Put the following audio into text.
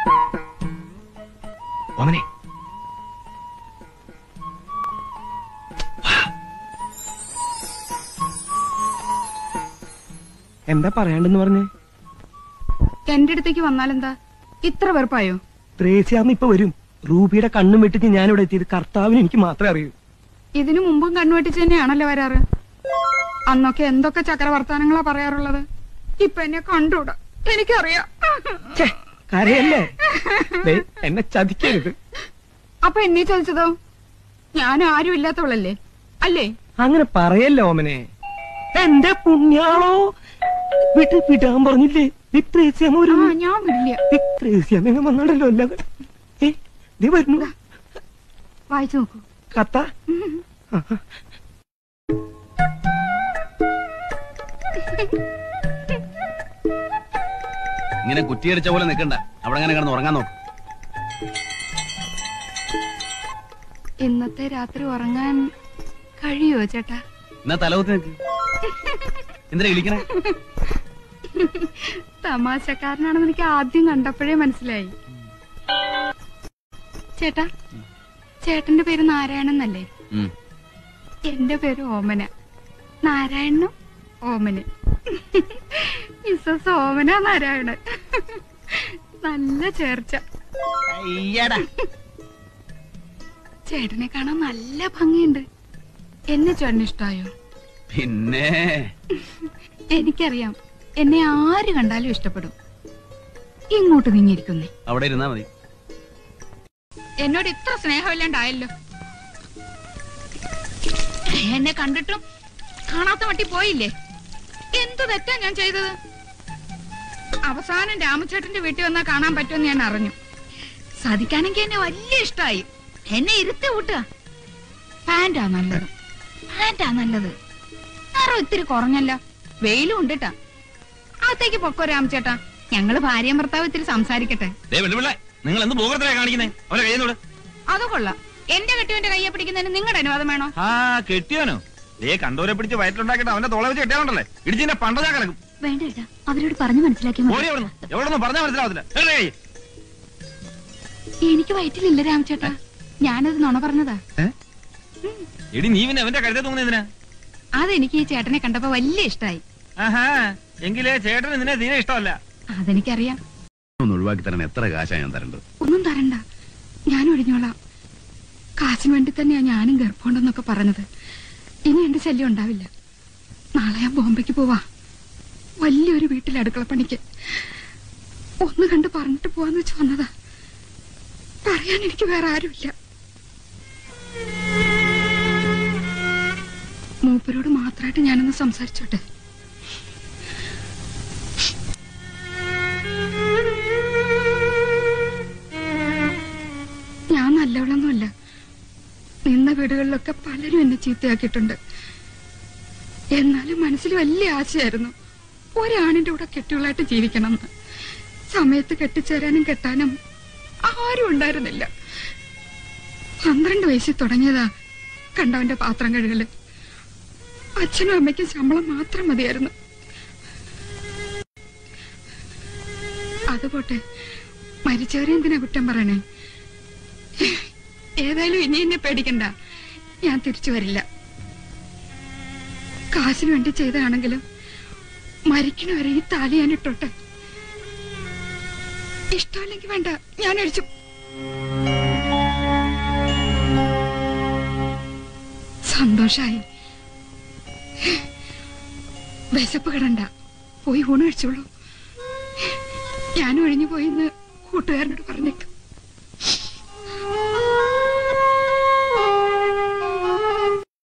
ഓമനെ എന്താ പറയാണ്ടെന്ന് പറഞ്ഞേ എന്റെ അടുത്തേക്ക് വന്നാലെന്താ ഇത്ര വെറുപ്പായോ ത്രേസ്യാമ്മ ഇപ്പൊ വരും റൂബിയുടെ കണ്ണും വെട്ടിച്ച് ഞാനിവിടെ എത്തിയത് കർത്താവിന് എനിക്ക് മാത്രമേ അറിയൂ ഇതിനു മുമ്പും കണ്ണുവെട്ടിച്ച് തന്നെയാണല്ലോ വരാറ് അന്നൊക്കെ എന്തൊക്കെ ചക്രവർത്താനങ്ങളാ പറയാറുള്ളത് ഇപ്പൊ എന്നെ കണ്ടൂടാ എനിക്കറിയാം ഛേ, കരയല്ലേ ദേ, എന്നെ ചതിക്കരുത് അപ്പൊ എന്നെ ചോദിച്ചതോ ഞാൻ ആരും ഇല്ലാത്തവളല്ലേ അല്ലേ അങ്ങനെ പറയല്ലേ ഓമനെ എന്റെ പുണ്യാളോ വിട്ട് വിടാൻ പറഞ്ഞില്ലേ വിത്രേസ്യാമ്മ ആ വരും ഞാൻ വിടില്ല വിത്രേസ്യാമ്മ വന്നാണല്ലോ എല്ലാം കൂടെ. ഏ ദേ വരുന്നു വായിച്ചു നോക്കൂ കത്ത ഇങ്ങനെ കുറ്റിയടിച്ച പോലെ നിൽക്കണ്ട അവിടെ അങ്ങനെ കിടന്ന് ഉറങ്ങാൻ നോക്ക് ഇന്നത്തെ രാത്രി ഉറങ്ങാൻ കഴിയോ ചേട്ടാ എന്നാ തലകുത്തി നിൽക്ക് എന്തിനാ ഇളിക്കണേ തമാശക്കാരനാണെന്ന് എനിക്ക് ആദ്യം കണ്ടപ്പോഴേ മനസ്സിലായി ചേട്ടാ ചേട്ടന്റെ പേര് നാരായണൻ എന്നല്ലേ ഉം. എന്റെ പേര് ഓമന നാരായണനും ഓമന് മിസ്സസ് ഓമന നാരായണൻ നല്ല ചേർച്ച ചേട്ടനെ കാണാൻ നല്ല ഭംഗിയുണ്ട് എന്നെ ചേട്ടന് ഇഷ്ടായോ പിന്നെ എനിക്കറിയാം എന്നെ ആര് കണ്ടാലും ഇഷ്ടപ്പെടും ഇങ്ങോട്ട് നീങ്ങിയിരിക്കുന്നേ അവിടെ ഇരുന്നാ മതി എന്നോട് ഇത്ര സ്നേഹമില്ലാണ്ടായല്ലോ എന്നെ കണ്ടിട്ടും കാണാത്ത മട്ടി പോയില്ലേ എന്തു തെറ്റാ ഞാൻ ചെയ്തത് അവസാനം രാമചേട്ടന്റെ വീട്ടിൽ വന്നാൽ കാണാൻ പറ്റുമെന്ന് ഞാൻ അറിഞ്ഞു സാധിക്കാനെങ്കിൽ എന്നെ വലിയ ഇഷ്ടമായി എന്നെ ഇരുത്തി വിട്ടുക പാന്റാ നല്ലത് പാന്റാ നല്ലത് നിറം ഇത്തിരി കുറഞ്ഞല്ല വെയിലും ഉണ്ടിട്ടാ അകത്തേക്ക് പൊക്കോ രാമചേട്ടാ ഞങ്ങള് ഭാര്യയും ഭർത്താവ് ഇത്തിരി സംസാരിക്കട്ടെ ദേ വെള്ളുപിള്ളേ നിങ്ങൾ എന്ത് പോകത്തിലാ കാണിക്കുന്നേ അവരെ കഴിയുന്നോട് അത് കൊള്ളാം എന്റെ കെട്ടിയവന്റെ കയ്യെ പിടിക്കുന്നതിന് നിങ്ങളുടെ അനുവാദം വേണോ ആ കെട്ടിയോനോ ദേ കണ്ടോരെ പിടിച്ച് വയറ്റിലുണ്ടാക്കിട്ട് അവന്റെ തോളെ വെച്ച് കെട്ടിയാലുണ്ടല്ലേ ഇടിച്ചിന്റെ പണ്ടതാ കിടക്കും വേണ്ട ഏട്ടാ അവരോട് പറഞ്ഞു മനസ്സിലാക്കിയാൽ ഓടി എവിടുന്ന് എവിടുന്ന് പറഞ്ഞാൽ മനസ്സിലാവത്തില്ല എവിടെ കൈ? എനിക്ക് വയറ്റിലില്ല രാമചേട്ടാ ഞാനത് നുണ പറഞ്ഞതാ എടി നീ പിന്നെ അവന്റെ കഴുത്തെ തൂങ്ങുന്നതിനാ അതെനിക്ക് ഈ ചേട്ടനെ കണ്ടപ്പോ വലിയ ഇഷ്ടായി ആഹാ എങ്കിലേ ചേട്ടന് നിന്നെ തീരെ ഇഷ്ടമല്ല അതെനിക്കറിയാം ഒന്ന് ഒഴിവാക്കി തരണം എത്ര കാശാ ഞാൻ തരേണ്ടത് ഒന്നും തരണ്ട ഞാൻ ഒഴിഞ്ഞോളാം കാശിന് വേണ്ടി തന്നെയാ ഞാനും ഗർഭമുണ്ടെന്നൊക്കെ പറഞ്ഞത് ഇനി എന്റെ ശല്യം ഉണ്ടാവില്ല നാളെ ഞാൻ ബോംബെക്ക് പോവാ വലിയൊരു വീട്ടിൽ അടുക്കളപ്പണിക്ക് ഒന്ന് കണ്ട് പറഞ്ഞിട്ട് പോവാന്ന് വെച്ച് വന്നതാ പറയാൻ എനിക്ക് വേറെ ആരുമില്ല മൂപ്പരോട് മാത്രമായിട്ട് ഞാനൊന്ന് സംസാരിച്ചോട്ടെ ഞാൻ നല്ലവളൊന്നുമല്ല നിന്ന വീടുകളിലൊക്കെ പലരും എന്നെ ചീത്തയാക്കിയിട്ടുണ്ട് എന്നാലും മനസ്സിൽ വലിയ ആശയായിരുന്നു ഒരാണിന്റെ കൂടെ കെട്ടികളായിട്ട് ജീവിക്കണം എന്ന് സമയത്ത് കെട്ടിച്ചേരാനും കെട്ടാനും ആരും ഉണ്ടായിരുന്നില്ല പന്ത്രണ്ട് വയസ്സിൽ തുടങ്ങിയതാ കണ്ടവന്റെ പാത്രം കഴുകല് അച്ഛനും അമ്മയ്ക്കും ശമ്പളം മാത്രം മതിയായിരുന്നു അതുപോട്ടെ മരിച്ചവരെ എന്തിനാ കുറ്റം പറയണേ ഏതായാലും ഇനി എന്നെ പേടിക്കണ്ട ഞാൻ തിരിച്ചു വരില്ല കാശിന് വേണ്ടി ചെയ്തതാണെങ്കിലും മരിക്കണ വരെ ഈ താലി ഞാൻ ഇട്ടോട്ടെ ഇഷ്ടമല്ലെങ്കിൽ വേണ്ട ഞാൻ അടിച്ചു സന്തോഷായി വിശപ്പ് കിടണ്ട പോയി ഊണ് കഴിച്ചോളൂ ഞാൻ ഒഴിഞ്ഞു പോയിന്ന് കൂട്ടുകാരനോട് പറഞ്ഞേക്കും